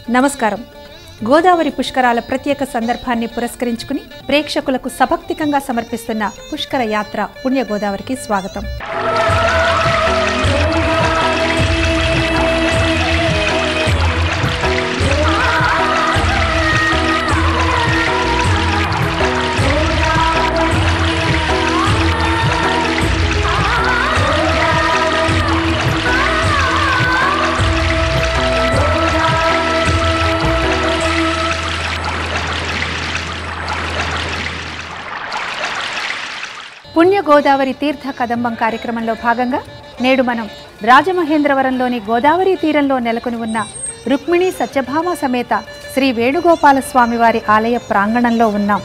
నమస్కారం గోదావరి పుష్కరాల ప్రత్యేక సందర్భాన్ని పురస్కరించుకుని ప్రేక్షకులకు సభక్తికంగా సమర్పిస్తున్న పుష్కర యాత్ర పుణ్య గోదావరికి స్వాగతం పుణ్య గోదావరి తీర్థ కదంబం కార్యక్రమంలో భాగంగా నేడు మనం రాజమహేంద్రవరంలోని గోదావరి తీరంలో నెలకొని ఉన్న రుక్మిణి సత్యభామ సమేత శ్రీ వేణుగోపాల స్వామివారి ఆలయ ప్రాంగణంలో ఉన్నాం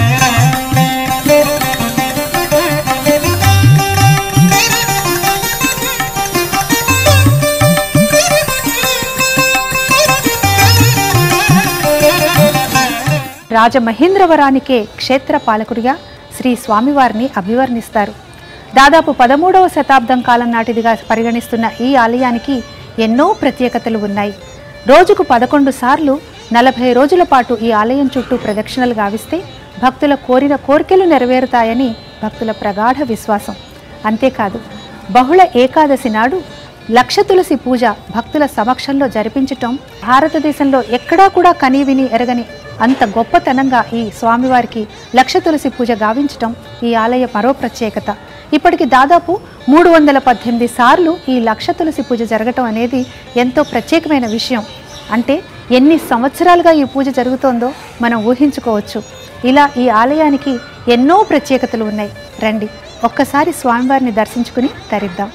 రాజమహేంద్రవరానికే క్షేత్ర పాలకుడిగా శ్రీ స్వామివారిని అభివర్ణిస్తారు దాదాపు పదమూడవ శతాబ్దం కాలం నాటిదిగా పరిగణిస్తున్న ఈ ఆలయానికి ఎన్నో ప్రత్యేకతలు ఉన్నాయి రోజుకు పదకొండు సార్లు నలభై రోజుల పాటు ఈ ఆలయం చుట్టూ ప్రదక్షిణలు గావిస్తే భక్తుల కోరిన కోరికలు నెరవేరుతాయని భక్తుల ప్రగాఢ విశ్వాసం అంతేకాదు బహుళ ఏకాదశి నాడు లక్ష తులసి పూజ భక్తుల సమక్షంలో జరిపించటం భారతదేశంలో ఎక్కడా కూడా కనీవిని ఎరగని అంత గొప్పతనంగా ఈ స్వామివారికి లక్ష తులసి పూజ గావించటం ఈ ఆలయ మరో ప్రత్యేకత ఇప్పటికి దాదాపు మూడు వందల పద్దెనిమిది సార్లు ఈ లక్ష తులసి పూజ జరగటం అనేది ఎంతో ప్రత్యేకమైన విషయం అంటే ఎన్ని సంవత్సరాలుగా ఈ పూజ జరుగుతోందో మనం ఊహించుకోవచ్చు ఇలా ఈ ఆలయానికి ఎన్నో ప్రత్యేకతలు ఉన్నాయి రండి ఒక్కసారి స్వామివారిని దర్శించుకుని తరిద్దాం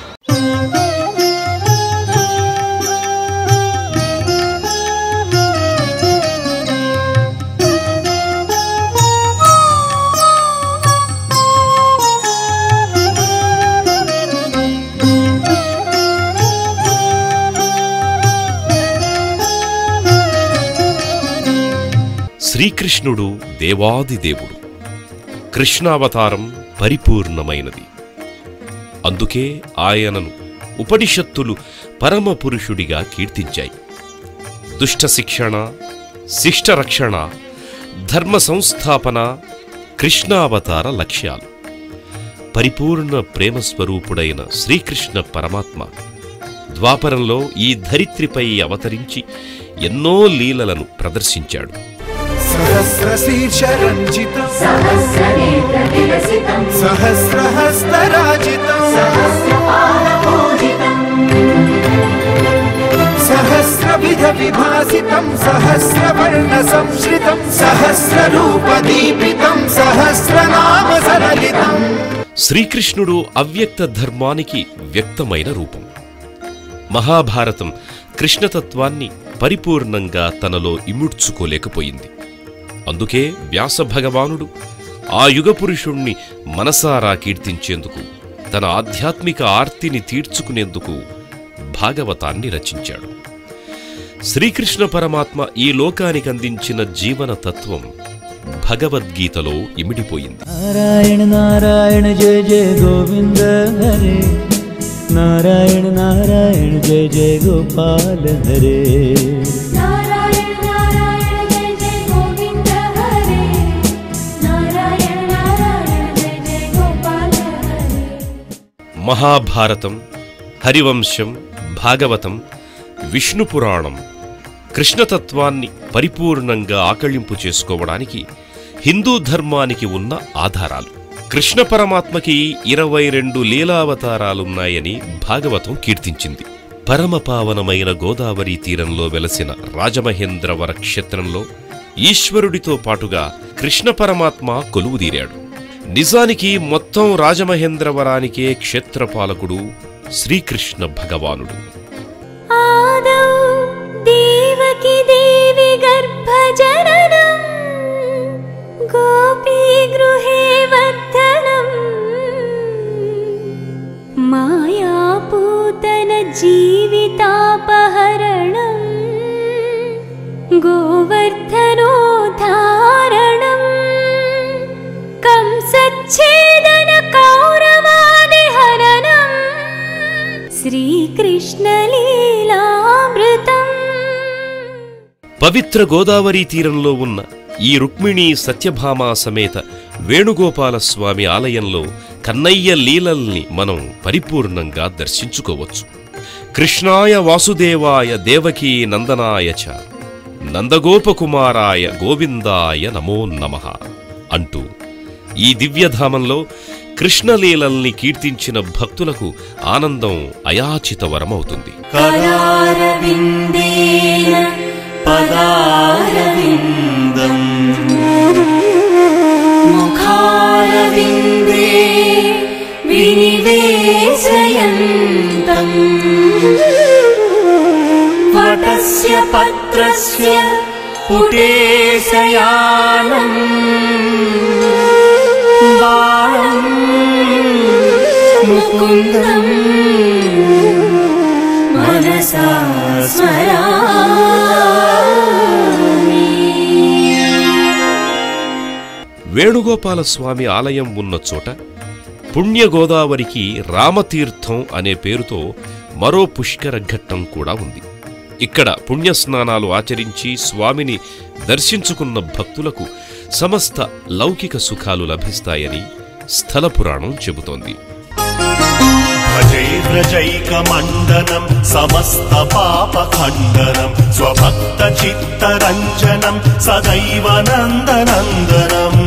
శ్రీకృష్ణుడు దేవాది దేవుడు కృష్ణావతారం పరిపూర్ణమైనది అందుకే ఆయనను ఉపనిషత్తులు పరమపురుషుడిగా కీర్తించాయి దుష్ట శిక్షణ శిష్ట రక్షణ ధర్మ సంస్థాపన కృష్ణావతార లక్ష్యాలు పరిపూర్ణ ప్రేమ స్వరూపుడైన శ్రీకృష్ణ పరమాత్మ ద్వాపరంలో ఈ ధరిత్రిపై అవతరించి ఎన్నో లీలలను ప్రదర్శించాడు सहस्रशीर्षरञ्जितम् सहस्रहस्तराजितम् सहस्रविधविभासितम् सहस्रवर्णसंश्रितम् सहस्ररूपदीपितम् सहस्रनाम सरलितम् శ్రీకృష్ణుడు అవ్యక్త ధర్మానికి వ్యక్తమైన రూపం మహాభారతం కృష్ణతత్వాన్ని పరిపూర్ణంగా తనలో ఇముడ్చుకోలేకపోయింది అందుకే వ్యాస భగవానుడు ఆ యుగపురుషుణ్ణి మనసారా కీర్తించేందుకు తన ఆధ్యాత్మిక ఆర్తిని తీర్చుకునేందుకు భాగవతాన్ని రచించాడు శ్రీకృష్ణ పరమాత్మ ఈ లోకానికి అందించిన జీవన తత్వం భగవద్గీతలో ఇమిడిపోయింది नारायण नारायण जय जय गोविन्द हरे नारायण नारायण जय जय गोपाल हरे नारायण नारायण जय जय गोविन्द हरे नारायण नारायण जय जय गोपाल हरे మహాభారతం హరివంశం భాగవతం విష్ణు పురాణం కృష్ణతత్వాన్ని పరిపూర్ణంగా ఆకళింపు చేసుకోవడానికి హిందూ ధర్మానికి ఉన్న ఆధారాలు కృష్ణ పరమాత్మకి ఇరవై రెండు లీలావతారాలున్నాయని భాగవతం కీర్తించింది పరమపావనమైన గోదావరి తీరంలో వెలసిన రాజమహేంద్రవర క్షేత్రంలో ఈశ్వరుడితో పాటుగా కృష్ణ పరమాత్మ కొలువుదీరాడు నిజానికి మొత్తం రాజమహేంద్రవరానికే క్షేత్రపాలకుడు శ్రీకృష్ణ భగవానుడు आदौ देवकी देवी गर्भजननम् गोपीगृहे वर्धनम् मायापूतन जीवितापहरणम् गोवर्धनोद्धारणम् कंसच्छेदन कौरवादिहरणम् श्रीकृष्णलीला పవిత్ర గోదావరి తీరంలో ఉన్న ఈ రుక్మిణీ సత్యభామ సమేత వేణుగోపాలస్వామి ఆలయంలో కన్నయ్య లీలల్ని మనం పరిపూర్ణంగా దర్శించుకోవచ్చు కృష్ణాయ వాసుదేవాయ దేవకీ నందనాయ చ నందగోపకుమారాయ గోవిందాయ నమో నమః అంటూ ఈ దివ్యధామంలో కృష్ణలీలల్ని కీర్తించిన భక్తులకు ఆనందం అయాచిత వరమవుతుంది करारविन्देन पदारविन्दम् मुखारविन्दे विनिवेशयन्तम् वटस्य पत्रस्य पुटेशयानम् बाणम् मुकुन्दम् मनसा स्मरामि వేణుగోపాలస్వామి ఆలయం ఉన్న చోట పుణ్యగోదావరికి రామతీర్థం అనే పేరుతో మరో పుష్కర ఘట్టం కూడా ఉంది ఇక్కడ పుణ్యస్నానాలు ఆచరించి స్వామిని దర్శించుకున్న భక్తులకు సమస్త లౌకిక సుఖాలు లభిస్తాయని స్థల పురాణం చెబుతోంది भजैर्व्रजैकमण्डनं समस्तपापखण्डनं स्वभक्तचित्तरञ्जनं सदैव नन्दनन्दनम्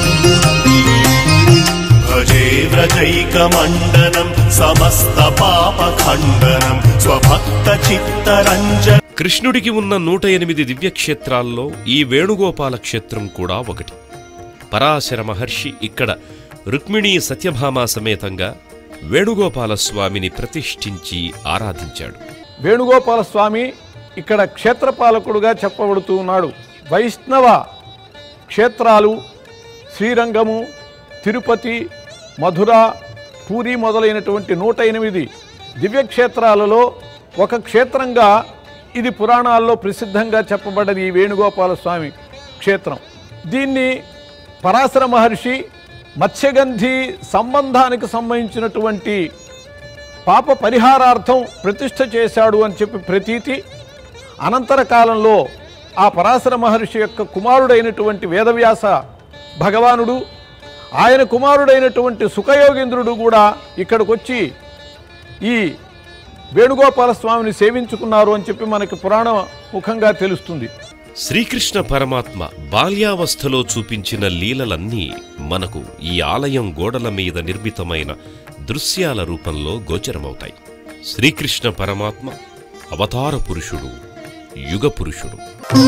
भजे व्रजैकमण्डनं समस्तपापखण्डनं स्वभक्तचित्तरञ्जन కృష్ణుడికి ఉన్న నూట ఎనిమిది దివ్యక్షేత్రాల్లో ఈ వేణుగోపాల క్షేత్రం కూడా ఒకటి పరాశర మహర్షి ఇక్కడ రుక్మిణీ సత్యభామ సమేతంగా వేణుగోపాల స్వామిని ప్రతిష్ఠించి ఆరాధించాడు వేణుగోపాల స్వామి ఇక్కడ క్షేత్రపాలకుడుగా చెప్పబడుతూ ఉన్నాడు వైష్ణవ క్షేత్రాలు శ్రీరంగము తిరుపతి మధుర పూరి మొదలైనటువంటి నూట ఎనిమిది దివ్యక్షేత్రాలలో ఒక క్షేత్రంగా ఇది పురాణాల్లో ప్రసిద్ధంగా చెప్పబడ్డది ఈ వేణుగోపాల స్వామి క్షేత్రం దీన్ని పరాశర మహర్షి మత్స్యగంధి సంబంధానికి సంబంధించినటువంటి పాప పరిహారార్థం ప్రతిష్ఠ చేశాడు అని చెప్పి ప్రతీతి అనంతర కాలంలో ఆ పరాశర మహర్షి యొక్క కుమారుడైనటువంటి వేదవ్యాస భగవానుడు ఆయన కుమారుడైనటువంటి సుఖయోగేంద్రుడు కూడా ఇక్కడికి వచ్చి ఈ వేణుగోపాల స్వామిని సేవించుకున్నారు అని చెప్పి మనకి పురాణ ముఖంగా తెలుస్తుంది శ్రీకృష్ణ పరమాత్మ బాల్యావస్థలో చూపించిన లీలలన్నీ మనకు ఈ ఆలయం గోడల మీద నిర్మితమైన దృశ్యాల రూపంలో గోచరమవుతాయి శ్రీకృష్ణ పరమాత్మ అవతార పురుషుడు యుగ పురుషుడు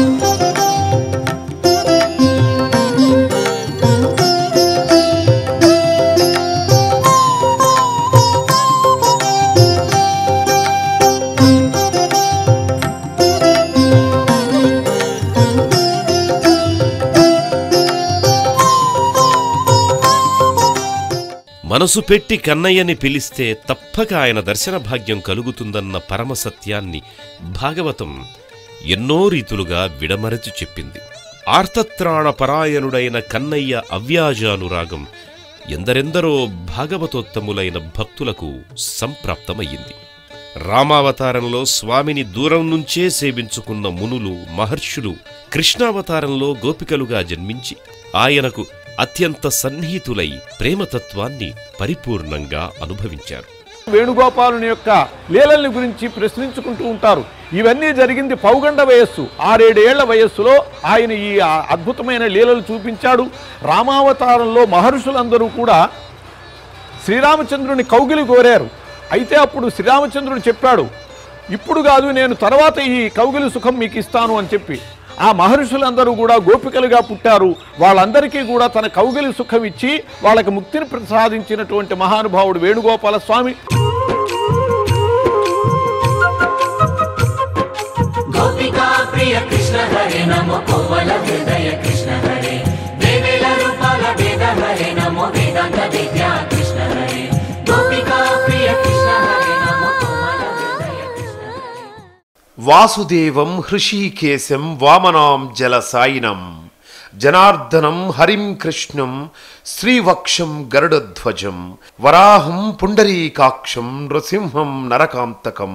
మనసు పెట్టి కన్నయ్యని పిలిస్తే తప్పక ఆయన దర్శన భాగ్యం కలుగుతుందన్న పరమ సత్యాన్ని భాగవతం ఎన్నో రీతులుగా విడమరచి చెప్పింది ఆర్తత్రాణ పరాయణుడైన కన్నయ్య అవ్యాజానురాగం ఎందరెందరో భాగవతోత్తములైన భక్తులకు సంప్రాప్తమయ్యింది రామావతారంలో స్వామిని దూరం నుంచే సేవించుకున్న మునులు మహర్షులు కృష్ణావతారంలో గోపికలుగా జన్మించి ఆయనకు అత్యంత సన్నిహితులై ప్రేమతత్వాన్ని పరిపూర్ణంగా అనుభవించారు వేణుగోపాలుని యొక్క లీలల్ని గురించి ప్రశ్నించుకుంటూ ఉంటారు ఇవన్నీ జరిగింది పౌగండ వయస్సు ఆరేడేళ్ల వయస్సులో ఆయన ఈ ఆ అద్భుతమైన లీలలు చూపించాడు రామావతారంలో మహర్షులందరూ కూడా శ్రీరామచంద్రుని కౌగిలి కోరారు అయితే అప్పుడు శ్రీరామచంద్రుడు చెప్పాడు ఇప్పుడు కాదు నేను తర్వాత ఈ కౌగిలి సుఖం మీకు ఇస్తాను అని చెప్పి ఆ మహర్షులందరూ కూడా గోపికలుగా పుట్టారు వాళ్ళందరికీ కూడా తన కౌగిలి సుఖం ఇచ్చి వాళ్ళకి ముక్తిని ప్రసాదించినటువంటి మహానుభావుడు వేణుగోపాల స్వామి गोपिका प्रिय कृष्ण हरे नमो कोवल हृदय कृष्ण हरे देवेल रूपाल वेद हरे नमो वेदांत विद्या कृष्ण हरे गोपिका प्रिय कृष्ण हरे नमो कोवल हृदय कृष्ण हरे వాసుదేవం హృషీకేశం వామనాం జలసాయినం జనార్దనం హరిం కృష్ణం శ్రీవక్షం గరుడధ్వజం వరాహం పుండరీకాక్షం నృసింహం నరకాంతకం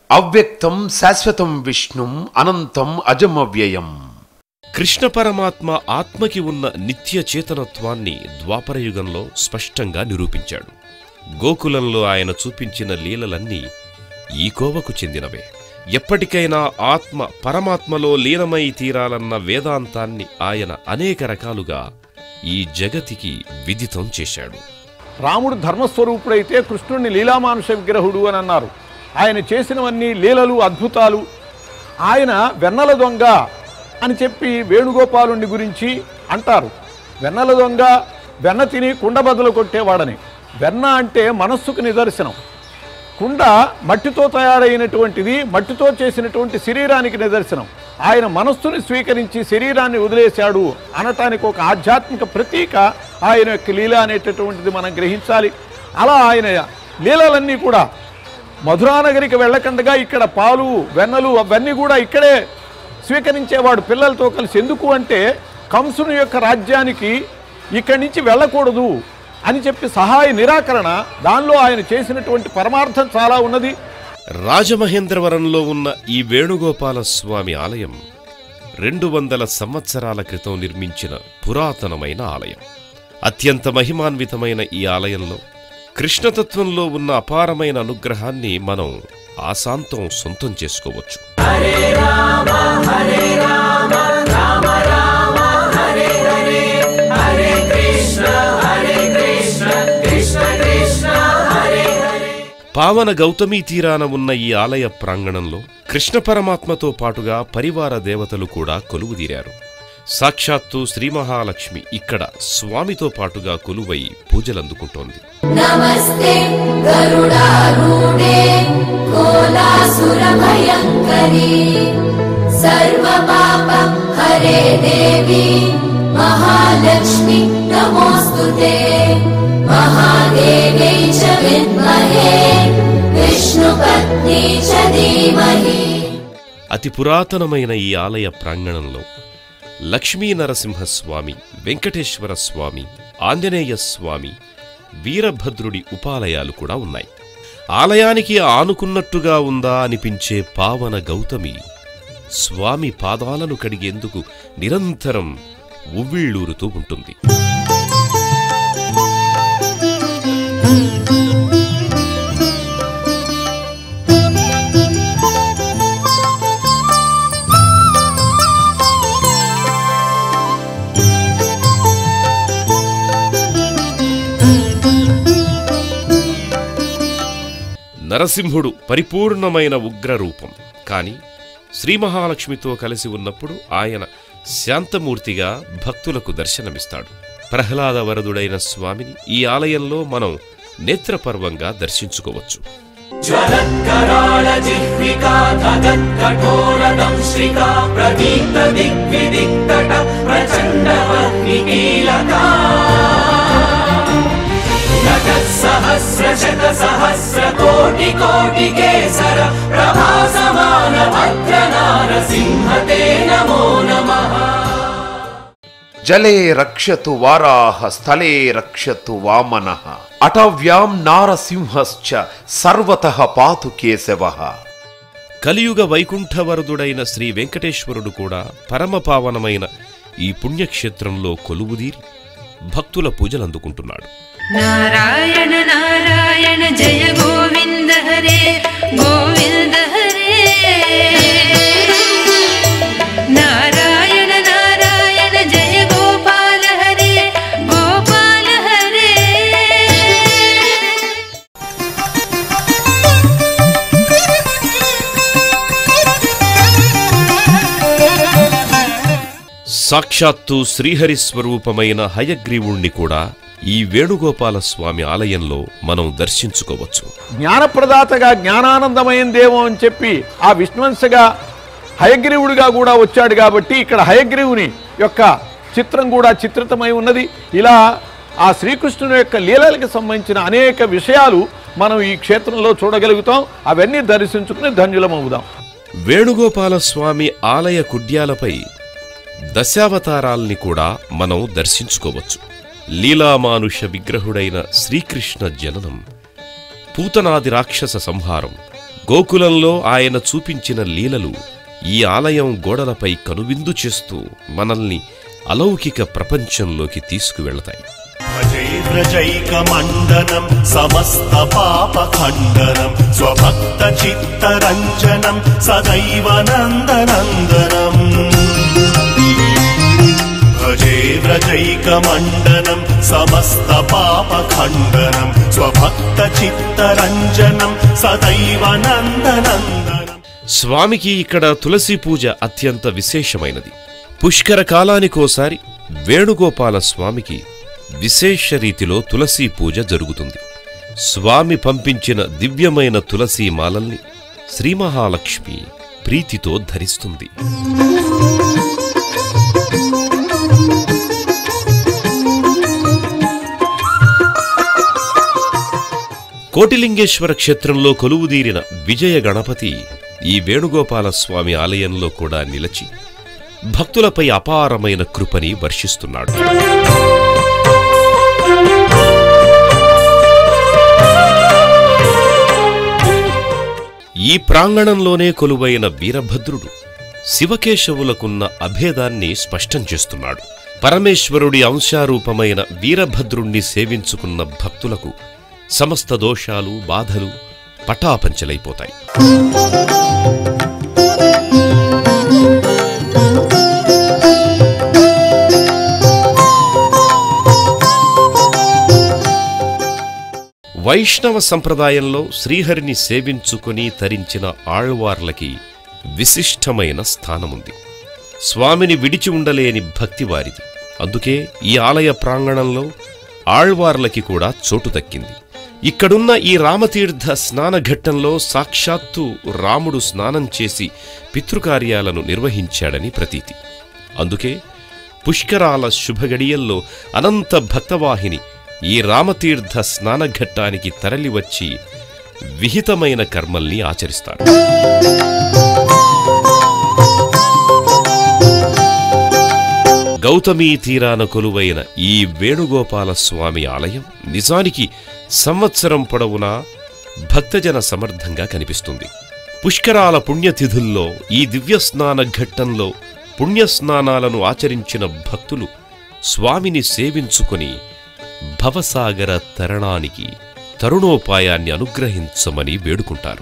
అవ్యక్తం శాశ్వతం విష్ణుం అనంతం అజమవ్యయం కృష్ణ పరమాత్మ ఆత్మకి ఉన్న నిత్య చేతనత్వాన్ని ద్వాపరయుగంలో స్పష్టంగా నిరూపించాడు గోకులంలో ఆయన చూపించిన లీలలన్నీ ఈ కోవకు చెందినవే ఎప్పటికైనా ఆత్మ పరమాత్మలో లీనమై తీరాలన్న వేదాంతాన్ని ఆయన అనేక రకాలుగా ఈ జగతికి విదితం చేశాడు రాముడు ధర్మస్వరూపుడైతే కృష్ణుడిని లీలామానుష విగ్రహుడు అని అన్నారు ఆయన చేసినవన్నీ లీలలు అద్భుతాలు ఆయన వెన్నల దొంగ అని చెప్పి వేణుగోపాలుని గురించి అంటారు వెన్నల దొంగ వెన్న తిని కుండ బదులు కొట్టేవాడని వెన్న అంటే మనస్సుకు నిదర్శనం కుండ మట్టితో తయారైనటువంటిది మట్టితో చేసినటువంటి శరీరానికి నిదర్శనం ఆయన మనస్సుని స్వీకరించి శరీరాన్ని వదిలేశాడు అనటానికి ఒక ఆధ్యాత్మిక ప్రతీక ఆయన యొక్క లీల అనేటటువంటిది మనం గ్రహించాలి అలా ఆయన లీలలన్నీ కూడా మధురానగరికి వెళ్ళకుండగా ఇక్కడ పాలు వెన్నలు అవన్నీ కూడా ఇక్కడే స్వీకరించేవాడు పిల్లలతో కలిసి ఎందుకు అంటే కంసుని యొక్క రాజ్యానికి ఇక్కడి నుంచి వెళ్ళకూడదు అని చెప్పి సహాయ నిరాకరణ దానిలో ఆయన చేసినటువంటి పరమార్థం చాలా ఉన్నది రాజమహేంద్రవరంలో ఉన్న ఈ వేణుగోపాల స్వామి ఆలయం రెండు వందల సంవత్సరాల క్రితం నిర్మించిన పురాతనమైన ఆలయం అత్యంత మహిమాన్వితమైన ఈ ఆలయంలో కృష్ణతత్వంలో ఉన్న అపారమైన అనుగ్రహాన్ని మనం ఆశాంతం సొంతం చేసుకోవచ్చు పావన గౌతమీ తీరాన ఉన్న ఈ ఆలయ ప్రాంగణంలో కృష్ణ పరమాత్మతో పాటుగా పరివార దేవతలు కూడా కొలువుదీరారు సాక్షాత్తు శ్రీ మహాలక్ష్మి ఇక్కడ స్వామితో పాటుగా కొలువై పూజలందుకుంటోంది नमस्ते गरुडारूढे कोलासुरभयङ्करी सर्वपाप हरे देवी महालक्ष्मि नमोऽस्तु ते महादेव्यै च विद्महे विष्णुपत्नी च धीमहि అతి పురాతనమైన ఈ ఆలయ ప్రాంగణంలో లక్ష్మీ నరసింహస్వామి వెంకటేశ్వర స్వామి ఆంజనేయ స్వామి వీరభద్రుడి ఉపాలయాలు కూడా ఉన్నాయి ఆలయానికి ఆనుకున్నట్టుగా ఉందా అనిపించే పావన గౌతమి స్వామి పాదాలను కడిగేందుకు నిరంతరం ఉవ్విళ్ళూరుతూ ఉంటుంది నరసింహుడు పరిపూర్ణమైన ఉగ్రరూపం కాని శ్రీ మహాలక్ష్మితో కలిసి ఉన్నప్పుడు ఆయన శాంతమూర్తిగా భక్తులకు దర్శనమిస్తాడు ప్రహ్లాద వరదుడైన స్వామిని ఈ ఆలయంలో మనం నేత్రపర్వంగా దర్శించుకోవచ్చు ज्वलत्कराळजिह्विका तदत्कठोरदंश्रिका प्रदीप्तदिग्विदिक्तट प्रचण्डवह्निकीलका नटसहस्रशतसहस्रकोटिकोटिकेसर प्रभासमान भद्रनारसिंहते नमो नमः జలే రక్షతు వారాహ స్థలే రక్షతు వామన అటవ్యాం నారసింహశ్చ సర్వతః పాతు కేశవః కలియుగ వైకుంఠవరదుడైన శ్రీ వెంకటేశ్వరుడు కూడా పరమపావనమైన ఈ పుణ్యక్షేత్రంలో కొలువుదీరి భక్తుల పూజలందుకుంటున్నాడు नारायण नारायण जय गोविन्द हरे गोविन्द हरे नारायण नारायण जय गोपाल हरे गोपाल हरे సాక్షాత్తు శ్రీహరి స్వరూపమైన హయగ్రీవుణ్ణి కూడా ఈ వేణుగోపాల స్వామి ఆలయంలో మనం దర్శించుకోవచ్చు జ్ఞానప్రదాతగా జ్ఞానానందమైందేమో అని చెప్పి ఆ విష్ణువంశగా హయగ్రీవుడిగా కూడా వచ్చాడు కాబట్టి ఇక్కడ హయగ్రీవుని యొక్క చిత్రం కూడా చిత్రితమై ఉన్నది ఇలా ఆ శ్రీకృష్ణుని యొక్క లీలలకు సంబంధించిన అనేక విషయాలు మనం ఈ క్షేత్రంలో చూడగలుగుతాం అవన్నీ దర్శించుకుని ధన్యులమవుదాం వేణుగోపాల స్వామి ఆలయ కుడ్యాలపై దశావతారాల్ని కూడా మనం దర్శించుకోవచ్చు లీలామానుష విగ్రహుడైన శ్రీకృష్ణ జననం పూతనాది రాక్షస సంహారం గోకులంలో ఆయన చూపించిన లీలలు ఈ ఆలయం గోడలపై కనువిందు చేస్తూ మనల్ని అలౌకిక ప్రపంచంలోకి తీసుకువెళతాయి భజైవ్రజైకమండనం సమస్త పాపఖండనం స్వభక్త చిత్తరంజనం సదైవ నందనందనం భజే వ్రజైకమండనం సమస్త పాపఖండనం స్వభక్త చిత్తరంజనం సదైవ నందనందనం స్వామికి ఇక్కడ తులసి పూజ అత్యంత విశేషమైనది పుష్కర కాలానికోసారి వేణుగోపాల స్వామికి విశేష రీతిలో తులసి పూజ జరుగుతుంది స్వామి పంపించిన దివ్యమైన తులసి మాలల్ని శ్రీ మహాలక్ష్మి ప్రీతితో ధరిస్తుంది కోటిలింగేశ్వర క్షేత్రంలో కొలువుదీరిన విజయ గణపతి ఈ వేణుగోపాల స్వామి ఆలయంలో కూడా నిలచి భక్తులపై అపారమైన కృపని వర్షిస్తున్నాడు ఈ ప్రాంగణంలోనే కొలువైన వీరభద్రుడు శివకేశవులకున్న అభేదాన్ని స్పష్టం చేస్తున్నాడు పరమేశ్వరుడి అంశారూపమైన వీరభద్రుణ్ణి సేవించుకున్న భక్తులకు సమస్త దోషాలు బాధలు పటాపంచలైపోతాయి వైష్ణవ సంప్రదాయంలో శ్రీహరిని సేవించుకుని తరించిన ఆళ్వార్లకి విశిష్టమైన స్థానముంది స్వామిని విడిచి ఉండలేని భక్తి వారిది అందుకే ఈ ఆలయ ప్రాంగణంలో ఆళ్వార్లకి కూడా చోటు దక్కింది ఇక్కడున్న ఈ రామతీర్థ స్నానఘట్టంలో సాక్షాత్తు రాముడు స్నానం చేసి పితృకార్యాలను నిర్వహించాడని ప్రతీతి అందుకే పుష్కరాల శుభగడియల్లో అనంత భక్తవాహిని ఈ రామతీర్థ స్నానఘట్టానికి తరలివచ్చి విహితమైన కర్మల్ని ఆచరిస్తారు గౌతమీ తీరాన కొలువైన ఈ వేణుగోపాల స్వామి ఆలయం నిజానికి సంవత్సరం పొడవునా భక్తజన సమర్థంగా కనిపిస్తుంది పుష్కరాల పుణ్యతిథుల్లో ఈ దివ్యస్నాన ఘట్టంలో పుణ్యస్నానాలను ఆచరించిన భక్తులు స్వామిని సేవించుకొని భవసాగర తరణానికి తరుణోపాయాన్ని అనుగ్రహించమని వేడుకుంటారు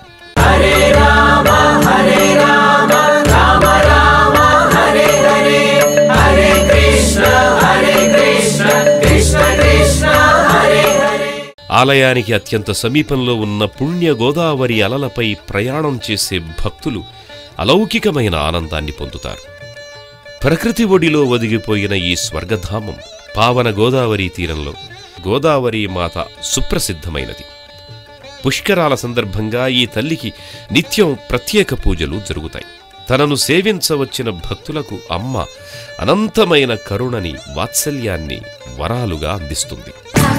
ఆలయానికి అత్యంత సమీపంలో ఉన్న పుణ్య గోదావరి అలలపై ప్రయాణం చేసే భక్తులు అలౌకికమైన ఆనందాన్ని పొందుతారు ప్రకృతి ఒడిలో ఒదిగిపోయిన ఈ స్వర్గధామం పావన గోదావరి తీరంలో గోదావరి మాత సుప్రసిద్ధమైనది పుష్కరాల సందర్భంగా ఈ తల్లికి నిత్యం ప్రత్యేక పూజలు జరుగుతాయి తనను సేవించవచ్చిన భక్తులకు అమ్మ అనంతమైన కరుణని వాత్సల్యాన్ని వరాలుగా అందిస్తుంది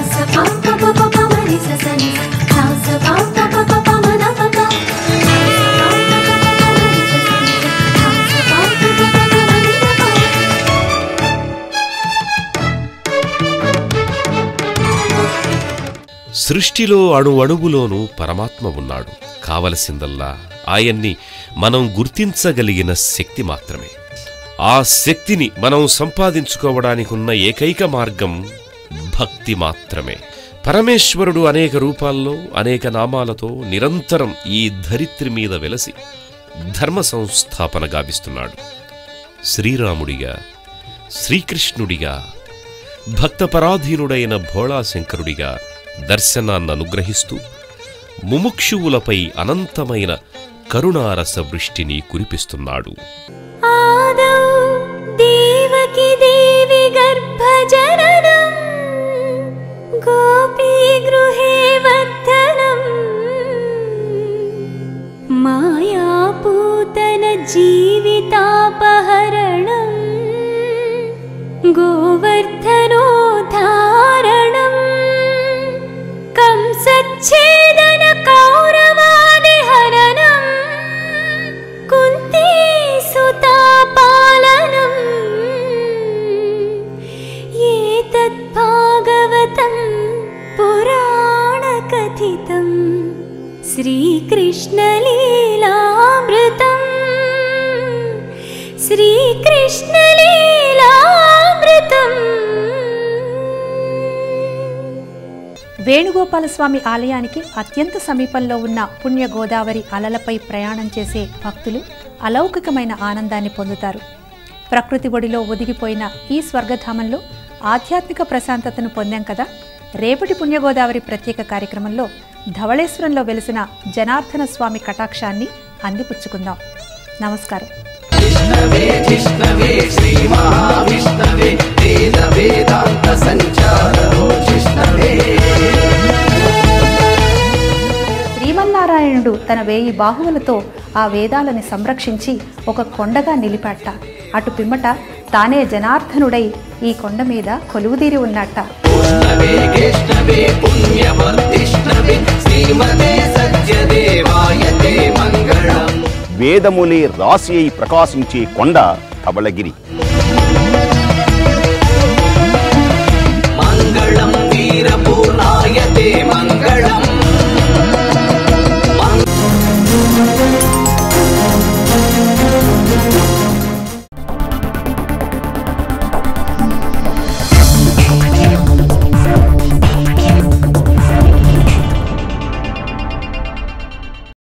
సృష్టిలో అణు అణువులోనూ పరమాత్మ ఉన్నాడు కావలసిందల్లా ఆయన్ని మనం గుర్తించగలిగిన శక్తి మాత్రమే ఆ శక్తిని మనం సంపాదించుకోవడానికున్న ఏకైక మార్గం భక్తి మాత్రమే పరమేశ్వరుడు అనేక రూపాల్లో అనేక నామాలతో నిరంతరం ఈ ధరిత్రి మీద వెలసి ధర్మ సంస్థాపన గావిస్తున్నాడు శ్రీరాముడిగా శ్రీకృష్ణుడిగా భక్తపరాధీనుడైన భోళాశంకరుడిగా దర్శనాన్ని అనుగ్రహిస్తూ ముముక్షువులపై అనంతమైన కరుణారస వృష్టిని కురిపిస్తున్నాడు ఆదౌ దేవకి దేవి గర్భజననం గోపీ గృహే వర్ధనం మాయాపూతన జీవితాపహరణం గోవర్ధనోద్ధారణం కంసచ్ఛేదన కౌరవాదిహరణం కుంతీ సుతాపాలనం ఏతద్భాగవతం పురాణకథితం శ్రీకృష్ణలీలా శ్రీకృష్ణలీలామృతం వేణుగోపాలస్వామి ఆలయానికి అత్యంత సమీపంలో ఉన్న పుణ్య గోదావరి అలలపై ప్రయాణం చేసే భక్తులు అలౌకికమైన ఆనందాన్ని పొందుతారు ప్రకృతి ఒడిలో ఒదిగిపోయిన ఈ స్వర్గధామంలో ఆధ్యాత్మిక ప్రశాంతతను పొందాం కదా రేపటి పుణ్యగోదావరి ప్రత్యేక కార్యక్రమంలో ధవళేశ్వరంలో వెలిసిన జనార్దన స్వామి కటాక్షాన్ని అందిపుచ్చుకుందాం నమస్కారం శ్రీమన్నారాయణుడు తన వేయి బాహువులతో ఆ వేదాలని సంరక్షించి ఒక కొండగా నిలిపాట అటు పిమ్మట తానే జనార్దనుడై ఈ కొండ మీద కొలువుదీరి ఉన్నట్ట వేదములే రాసి అయి ప్రకాశించే కొండ ధవళగిరి మంగళం